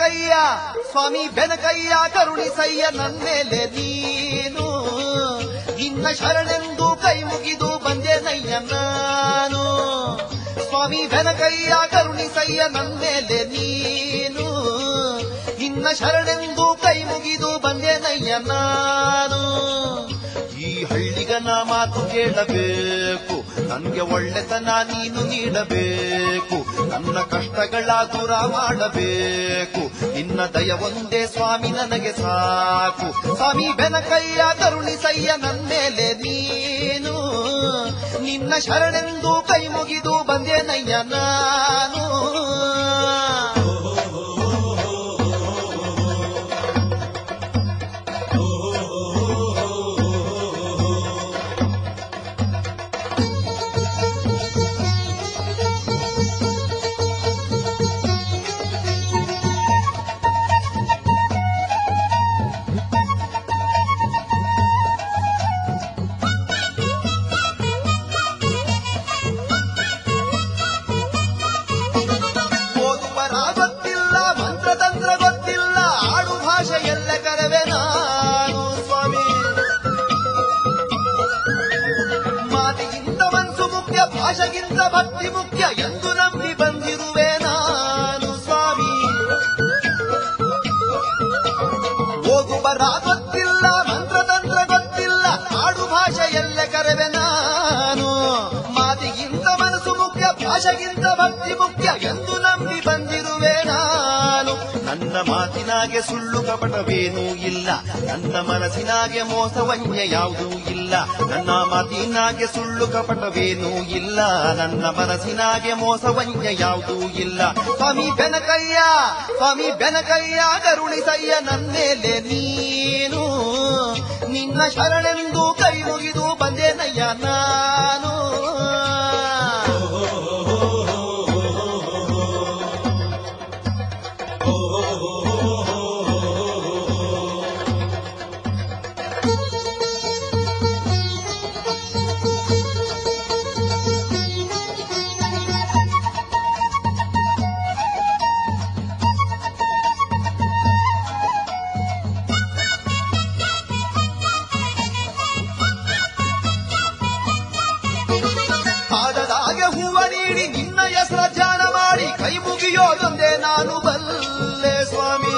ಬೆನಕಯ್ಯ ಸ್ವಾಮಿ ಬೆನಕಯ್ಯ ಕರುಣಿಸಯ್ಯ ನನ್ಮೇಲೆ ನೀನು ನಿನ್ನ ಶರಣೆಂದು ಕೈ ಮುಗಿದು ಬಂದೆನಯ್ಯ ನಾನು ಸ್ವಾಮಿ ಬೆನಕಯ್ಯ ಕರುಣಿಸಯ್ಯ ನನ್ಮೇಲೆ ನೀನು ನಿನ್ನ ಶರಣೆಂದು ಕೈ ಮುಗಿದು ಬಂದೆನಯ್ಯ ನಾನು ಈ ಹಳ್ಳಿಗನ ಮಾತು ಕೇಳಬೇಕು ನನ್ಗೆ ಒಳ್ಳೆತನ ನೀನು ನೀಡಬೇಕು ನನ್ನ ಕಷ್ಟಗಳ ದೂರ ಮಾಡಬೇಕು ನಿನ್ನ ದಯ ಒಂದೇ ಸ್ವಾಮಿ ನನಗೆ ಸಾಕು ಸ್ವಾಮಿ ಬೆನಕಯ್ಯ ಕರುಣಿಸಯ್ಯ ನನ್ಮೇಲೆ ನೀನು ನಿನ್ನ ಶರಣೆಂದು ಕೈ ಮುಗಿದು ಬಂದೇನಯ್ಯ ನಾನು ಓದುವರ ಗೊತ್ತಿಲ್ಲ ಮಂತ್ರತಂತ್ರ ಗೊತ್ತಿಲ್ಲ ಆಡು ಭಾಷೆ ಎಲ್ಲ ಕರವೆ ನಾನು ಸ್ವಾಮಿ ಮಾತಿಗಿಂತ ಮನಸ್ಸು ಮುಖ್ಯ ಭಾಷೆಗಿಂತ ಭಕ್ತಿ ಮುಖ್ಯ ಎಂದು ನಂಬಿ ಬಂದಿರುವೆ ನಾನು ಸ್ವಾಮಿ ಓದು ಬರ ಗೊತ್ತಿಲ್ಲ ಮಂತ್ರತಂತ್ರ ಗೊತ್ತಿಲ್ಲ ಆಡು ಭಾಷೆ ಎಲ್ಲ ಕರೆವೆ ನಾನು ಮಾತಿಗಿಂತ ಮನಸ್ಸು ಮುಖ್ಯ ಭಾಷೆಗಿಂತ ಭಕ್ತಿ ಮುಖ್ಯ ಎಂದು ನಂಬಿ ಬಂದಿರುವೆ ನಾನು ನನ್ನ ಮಾತಿನಾಗೆ ಸುಳ್ಳು ಕಪಟವೇನೂ ಇಲ್ಲ ನನ್ನ ಮನಸ್ಸಿನಾಗೆ ಮೋಸ ವಂಜ್ಯ ಯಾವುದೂ ಇಲ್ಲ ನನ್ನ ಮಾತಿನಾಗೆ ಸುಳ್ಳು ಕಪಟವೇನೂ ಇಲ್ಲ ನನ್ನ ಮನಸ್ಸಿನಾಗೆ ಮೋಸ ವಂಜ್ಯ ಯಾವುದೂ ಇಲ್ಲ ಸ್ವಾಮಿ ಬೆನಕಯ್ಯ ಸ್ವಾಮಿ ಬೆನಕಯ್ಯ ಕರುಣಿಸಯ್ಯ ನನ್ಮೇಲೆ ನೀನು ನಿನ್ನ ಶರಣೆಂದು ಕೈ ಮುಗಿದು ಬಂದೇನಯ್ಯ ನಾನು ಪಾದದಾಗೆ ಹೂವ ನೀಡಿ ನಿನ್ನ ಹೆಸರ ಧ್ಯಾನ ಮಾಡಿ ಕೈ ಮುಗಿಯೋದೊಂದೇ ನಾನು ಬಲ್ಲೆ ಸ್ವಾಮಿ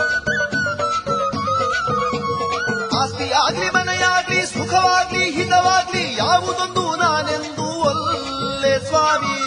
ಆಸ್ತಿಯಾಗ್ಲಿ ಮನೆಯಾಗ್ಲಿ ಸುಖವಾಗ್ಲಿ ಹಿತವಾಗ್ಲಿ ಯಾವುದೊಂದು ನಾನೆಂದು ಒಲ್ಲೆ ಸ್ವಾಮಿ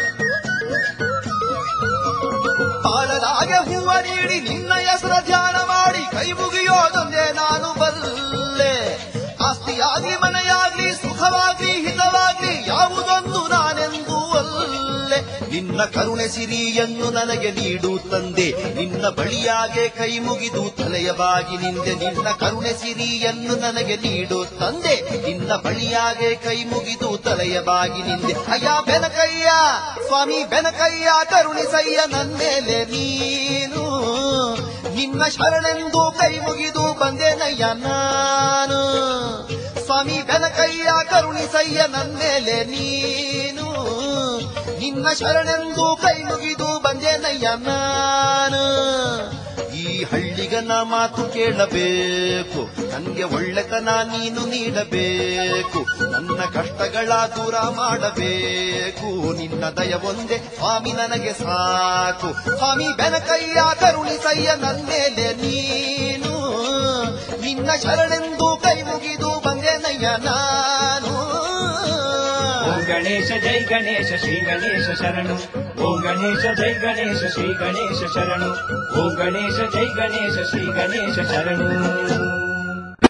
ಪಾದದಾಗೆ ಹೂವ ನೀಡಿ ನಿನ್ನ ಹೆಸರ ಧ್ಯಾನ ಮಾಡಿ ಕೈ ಮುಗಿಯೋದೊಂದೇ ನಾನು ಬಲ್ಲೆ ಆಸ್ತಿಯಾಗ್ಲಿ ಮನೆಯಾಗ್ಲಿ ಸುಖವಾಗ್ಲಿ ಹಿತವಾಗ್ಲಿ ಯಾವುದೊಂದು ನಾನೆಂದು ಅಲ್ಲೆ ನಿನ್ನ ಕರುಣೆ ಸಿರಿಯನ್ನು ನನಗೆ ನೀಡು ತಂದೆ ನಿನ್ನ ಬಳಿಯಾಗೆ ಕೈ ಮುಗಿದು ತಲೆಯ ಬಾಗಿ ನಿಂದೆ ನಿನ್ನ ಕರುಣೆ ಸಿರಿಯನ್ನು ನನಗೆ ನೀಡು ತಂದೆ ನಿನ್ನ ಬಳಿಯಾಗೆ ಕೈ ಮುಗಿದು ತಲೆಯ ಬಾಗಿ ನಿಂದೆ ಅಯ್ಯ ಬೆನಕಯ್ಯ ಸ್ವಾಮಿ ಬೆನಕಯ್ಯ ಕರುಣಿಸಯ್ಯ ನನ್ಮೇಲೆ ನೀನು ನಿನ್ನ ಶರಣೆಂದು ಕೈ ಮುಗಿದು ಬಂದೇನಯ್ಯ ನಾನು ಸ್ವಾಮಿ ಬೆನಕಯ್ಯ ಕರುಣಿಸಯ್ಯ ನನ್ಮೇಲೆ ನೀನು ನಿನ್ನ ಶರಣೆಂದು ಕೈ ಮುಗಿದು ಬಂದೇನಯ್ಯ ನಾನು ಈ ಹಳ್ಳಿಗನ ಮಾತು ಕೇಳಬೇಕು ನನ್ಗೆ ಒಳ್ಳೆತನ ನೀನು ನೀಡಬೇಕು ನನ್ನ ಕಷ್ಟಗಳ ದೂರ ಮಾಡಬೇಕು ನಿನ್ನ ದಯ ಒಂದೇ ಸ್ವಾಮಿ ನನಗೆ ಸಾಕು ಸ್ವಾಮಿ ಬೆನಕಯ್ಯ ಕರುಣಿಸಯ್ಯ ನನ್ಮೇಲೆ ನೀನು ನಿನ್ನ ಶರಣೆಂದು ಕೈ ಮುಗಿದು ಬಂದೇನಯ್ಯ ನಾನು ಓಂ ಗಣೇಶ ಜೈ ಗಣೇಶ ಶ್ರೀ ಗಣೇಶ ಶರಣು ಓಂ ಗಣೇಶ ಜೈ ಗಣೇಶ ಶ್ರೀ ಗಣೇಶ ಶರಣು ಓಂ ಗಣೇಶ ಜೈ ಗಣೇಶ ಶ್ರೀ ಗಣೇಶ ಶರಣು